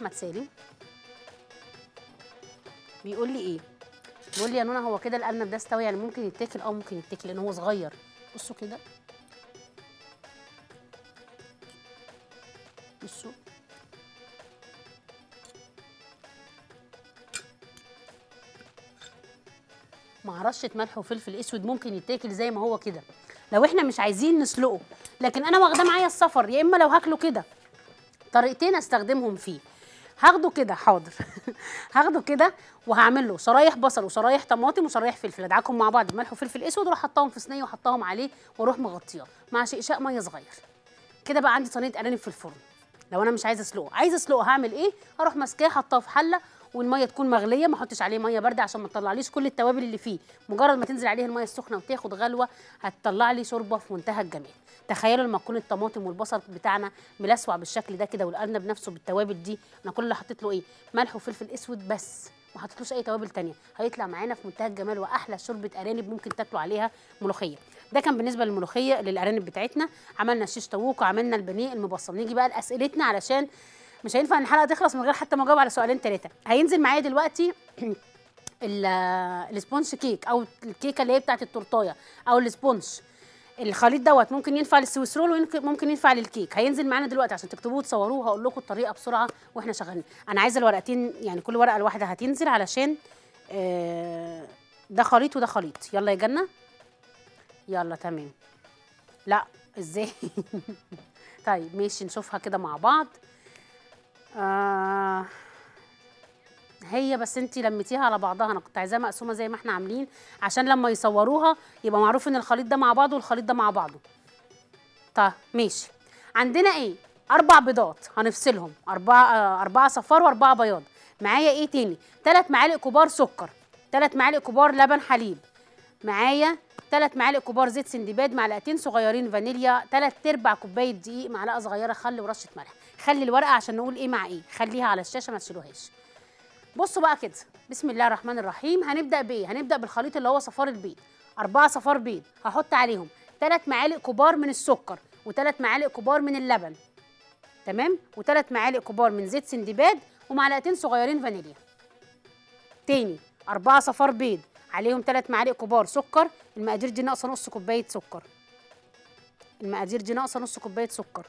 احمد سالم بيقول لي ايه بيقول لي يا نونا هو كده الارنب ده استوى يعني ممكن يتاكل اه ممكن يتاكل لان هو صغير بصوا كده بصوا مع رشه ملح وفلفل اسود ممكن يتاكل زي ما هو كده لو احنا مش عايزين نسلقه لكن انا واخداه معايا السفر يا اما لو هاكله كده طريقتين استخدمهم فيه هاخده كده حاضر هاخده كده وهعمل له شرايح بصل وشرايح طماطم وشرايح فلفل ادعكهم مع بعض بملح وفلفل اسود واروح حطاهم في صينيه وحطاهم عليه واروح مغطياه مع شقشاق ميه صغير كده بقى عندي صينيه ارانب في الفرن لو انا مش عايزه اسلقه عايزه اسلقه هعمل ايه هروح ماسكاه حطاه في حله والميه تكون مغليه ما احطش عليه ميه بارده عشان ما تطلعليش كل التوابل اللي فيه مجرد ما تنزل عليه الميه السخنه وتاخد غلوه هتطلع لي شوربه في منتهى الجمال تخيلوا لما تكون الطماطم والبصل بتاعنا ملسوع بالشكل ده كده والارنب نفسه بالتوابل دي انا كل اللي حطيت له ايه ملح وفلفل اسود بس ما حطيتلوش اي توابل تانية هيطلع معانا في منتهى الجمال واحلى شوربه ارانب ممكن تاكلوا عليها ملوخيه ده كان بالنسبه للملوخيه للارانب بتاعتنا عملنا الشيش طاووق وعملنا البانيه المبصل نيجي بقى لاسئلتنا علشان مش هينفع ان الحلقه تخلص من غير حتى ما اجاوب على سؤالين ثلاثه هينزل معايا دلوقتي ال- السبونج كيك او الكيكه اللي هي بتاعت التورتايه او السبونج الخليط دوت ممكن ينفع للسويس رول وممكن ينفع للكيك هينزل معانا دلوقتي عشان تكتبوه وتصوروه هقول لكم الطريقه بسرعه واحنا شغالين انا عايزه الورقتين يعني كل ورقه الواحده هتنزل علشان آه، ده خليط وده خليط يلا يا جنه يلا تمام لا ازاي طيب ماشي نشوفها كده مع بعض آه هي بس انت لميتيها على بعضها انا كنت عايزاها مقسومه زي ما احنا عاملين عشان لما يصوروها يبقى معروف ان الخليط ده مع بعضه والخليط ده مع بعضه طيب ماشي عندنا ايه اربع بيضات هنفصلهم اربعه آه اربعه صفار واربعه بياض معايا ايه تاني ثلاث معالق كبار سكر ثلاث معالق كبار لبن حليب معايا ثلاث معالق كبار زيت سندباد معلقتين صغيرين فانيليا ثلاث ارباع كوبايه دقيق معلقه صغيره خل ورشه ملح خلي الورقه عشان نقول ايه مع ايه خليها على الشاشه ما تشيلوهاش بصوا بقى كده بسم الله الرحمن الرحيم هنبدا بايه هنبدا بالخليط اللي هو صفار البيض أربعة صفار بيض هحط عليهم ثلاث معالق كبار من السكر وثلاث معالق كبار من اللبن تمام وثلاث معالق كبار من زيت سندباد ومعلقتين صغيرين فانيليا تاني أربعة صفار بيض عليهم ثلاث معالق كبار سكر المقادير دي ناقصه نص كوبايه سكر المقادير دي ناقصه نص كوبايه سكر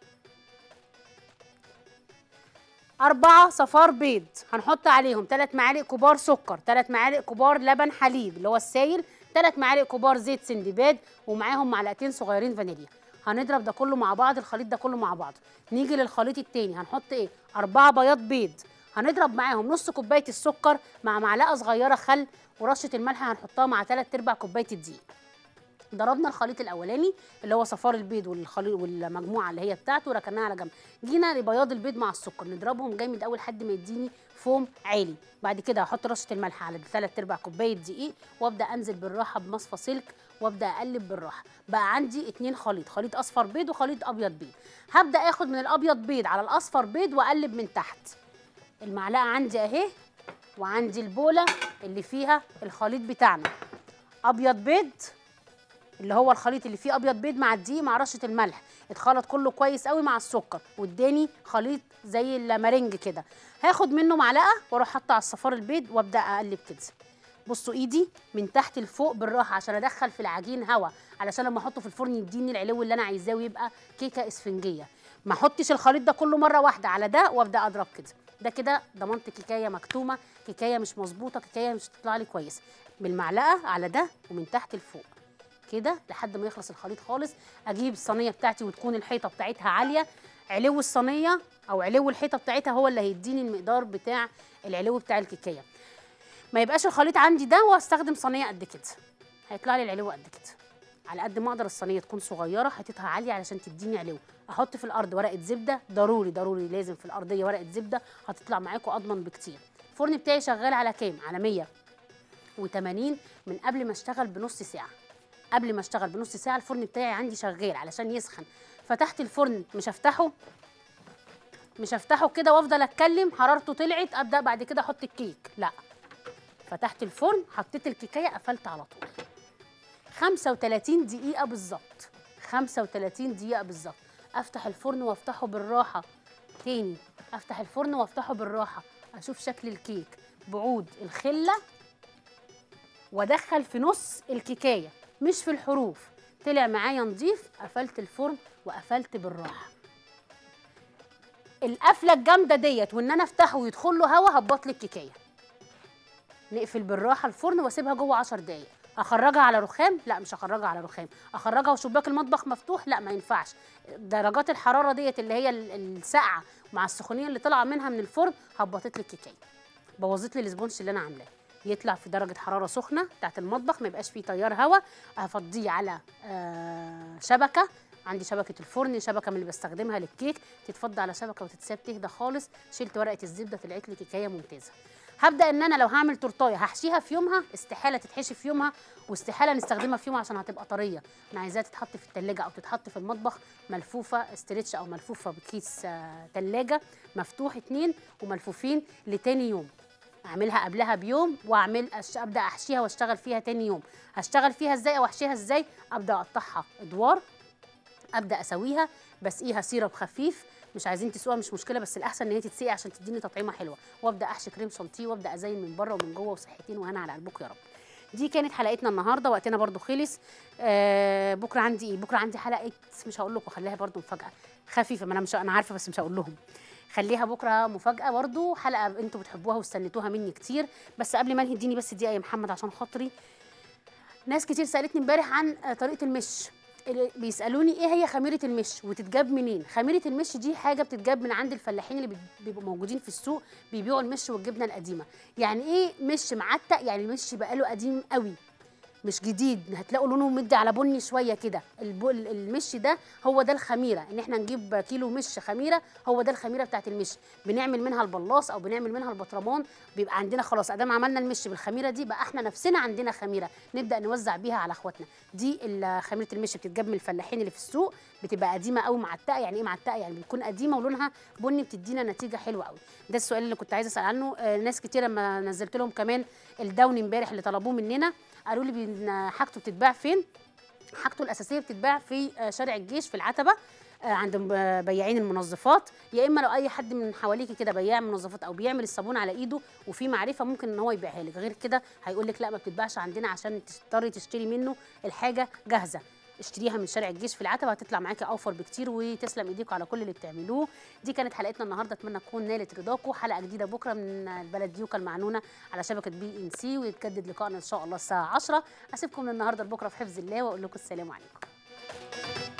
أربعة صفار بيض هنحط عليهم ثلاث معالق كبار سكر ثلاث معالق كبار لبن حليب اللي هو السايل ثلاث معالق كبار زيت سندباد ومعاهم معلقتين صغيرين فانيليا هنضرب ده كله مع بعض الخليط ده كله مع بعض نيجي للخليط التاني هنحط ايه أربعة بياض بيض هنضرب معاهم نص كوبايه السكر مع معلقه صغيره خل ورشه الملح هنحطها مع ثلاث ارباع كوبايه الدقيق ضربنا الخليط الاولاني اللي هو صفار البيض والخليط والمجموعه اللي هي بتاعته ركناها على جنب جينا لبياض البيض مع السكر نضربهم جامد اول لحد ما يديني فوم عالي بعد كده هحط رشه الملح على ثلاث ارباع كوبايه دقيق وابدا انزل بالراحه بمصفى سلك وابدا اقلب بالراحه بقى عندي اتنين خليط خليط اصفر بيض وخليط ابيض بيض هبدا اخد من الابيض بيض على الاصفر بيض واقلب من تحت المعلقه عندي اهي وعندي البوله اللي فيها الخليط بتاعنا ابيض بيض اللي هو الخليط اللي فيه ابيض بيض مع الدقيق مع رشه الملح اتخلط كله كويس قوي مع السكر واداني خليط زي المارنج كده هاخد منه معلقه واروح حاطه على الصفار البيض وابدا اقلب كده بصوا ايدي من تحت لفوق بالراحه عشان ادخل في العجين هوا علشان لما احطه في الفرن يديني العلو اللي انا عايزاه ويبقى كيكه اسفنجيه ما احطش الخليط ده كله مره واحده على ده وابدا اضرب كده ده كده ضمنت كيكايه مكتومه كيكايه مش مظبوطه كيكايه مش هتطلع لي كويس بالمعلقه على ده ومن تحت لفوق كده لحد ما يخلص الخليط خالص اجيب الصينيه بتاعتي وتكون الحيطه بتاعتها عاليه علو الصينيه او علو الحيطه بتاعتها هو اللي هيديني المقدار بتاع العلو بتاع الكيكايه ما يبقاش الخليط عندي ده واستخدم صينيه قد كده هيطلع لي العلو قد كده على قد ما اقدر الصينيه تكون صغيره حيطتها عاليه علشان تديني علو احط في الارض ورقه زبده ضروري ضروري لازم في الارضيه ورقه زبده هتطلع معاكم اضمن بكتير الفرن بتاعي شغال على كام على 180 من قبل ما اشتغل بنص ساعه قبل ما اشتغل بنص ساعه الفرن بتاعي عندي شغال علشان يسخن فتحت الفرن مش هفتحه مش هفتحه كده وافضل اتكلم حرارته طلعت ابدا بعد كده احط الكيك لا فتحت الفرن حطيت الكيكايه قفلت على طول 35 دقيقه بالظبط 35 دقيقه بالظبط افتح الفرن وافتحه بالراحه تاني افتح الفرن وافتحه بالراحه اشوف شكل الكيك بعود الخله وادخل في نص الكيكايه مش في الحروف طلع معايا نضيف قفلت الفرن وقفلت بالراحه القفله الجامده ديت وان انا افتحه ويدخل له هوا هبط لي الكيكايه نقفل بالراحه الفرن واسيبها جوه 10 دقايق اخرجها على رخام لا مش هخرجها على رخام اخرجها وشباك المطبخ مفتوح لا ما ينفعش درجات الحراره ديت اللي هي ال- الساقعه مع السخونيه اللي طالعه منها من الفرن هبطت لي الكيكايه بوظت لي الاسبونش اللي انا عاملاه يطلع في درجه حراره سخنه بتاعت المطبخ ما يبقاش فيه تيار هواء هفضيه على آه شبكه عندي شبكه الفرن شبكه من اللي بستخدمها للكيك تتفضي على شبكه وتتساب تهدى خالص شلت ورقه الزبده طلعت لي كيكايه ممتازه هبدا ان انا لو هعمل تورتايه هحشيها في يومها استحاله تتحشي في يومها واستحاله نستخدمها في يومها عشان هتبقى طريه انا عايزاها تتحط في التلاجة او تتحط في المطبخ ملفوفه استرتش او ملفوفه بكيس آه، تلاجة مفتوح اتنين وملفوفين لتاني يوم اعملها قبلها بيوم واعمل أش... ابدا احشيها واشتغل فيها تاني يوم هشتغل فيها ازاي او احشيها ازاي ابدا اقطعها ادوار ابدا اسويها بسقيها سيرب خفيف مش عايزين تسقوها مش مشكله بس الاحسن ان هي تتسقي عشان تديني تطعيمه حلوه وابدا احشي كريم شانتيه وابدا ازين من بره ومن جوه وصحتين وهنا على قلبكم يا رب دي كانت حلقتنا النهارده وقتنا برضو خلص آه بكره عندي ايه بكره عندي حلقه مش هقول لكم خليها برضو مفاجاه خفيفه ما انا مش انا عارفه بس مش هقول لهم خليها بكره مفاجاه برضو حلقه انتوا بتحبوها واستنيتوها مني كتير بس قبل ما انهي اديني بس دقيقه يا محمد عشان خاطري ناس كتير سالتني امبارح عن آه، طريقه المش اللي بيسالوني ايه هي خميره المش وتتجاب منين خميره المش دي حاجه بتتجاب من عند الفلاحين اللي بي- بيبقوا موجودين في السوق بيبيعوا المش والجبنه القديمه يعني ايه مش معتق يعني المش بقاله قديم قوي مش جديد هتلاقوا لونه مدي على بني شويه كده الب- المش ده هو ده الخميره ان احنا نجيب كيلو مش خميره هو ده الخميره بتاعت المش بنعمل منها البلاص او بنعمل منها البطرمان بيبقى عندنا خلاص ادام عملنا المش بالخميره دي بقى احنا نفسنا عندنا خميره نبدا نوزع بيها على اخواتنا دي ال- خميره المش بتتجاب من الفلاحين اللي في السوق بتبقى قديمه قوي معتقه يعني ايه معتقه يعني بتكون قديمه ولونها بني بتدينا نتيجه حلوه قوي ده السؤال اللي كنت عايزه اسال عنه آه، ناس كتير لما نزلت لهم كمان الدوني امبارح اللي طلبوه مننا قالوا لي بن- حاجته بتتباع فين حاجته الاساسيه بتتباع في آه، شارع الجيش في العتبه آه، عند م- بياعين المنظفات يا اما لو اي حد من حواليكي كده بياع منظفات او بيعمل الصابون على ايده وفي معرفه ممكن ان هو يبيعها لك غير كده هيقول لك لا ما بتتباعش عندنا عشان تضطري تشتري منه الحاجه جاهزه اشتريها من شارع الجيش في العتبه هتطلع معاكي اوفر بكتير وتسلم ايديكم على كل اللي بتعملوه دي كانت حلقتنا النهارده اتمنى تكون نالت رضاكم حلقه جديده بكره من البلد ديوكا المعنونه على شبكه بي ان سي ويتجدد لقائنا ان شاء الله الساعه 10 اسيبكم من النهارده لبكره في حفظ الله واقول لكم السلام عليكم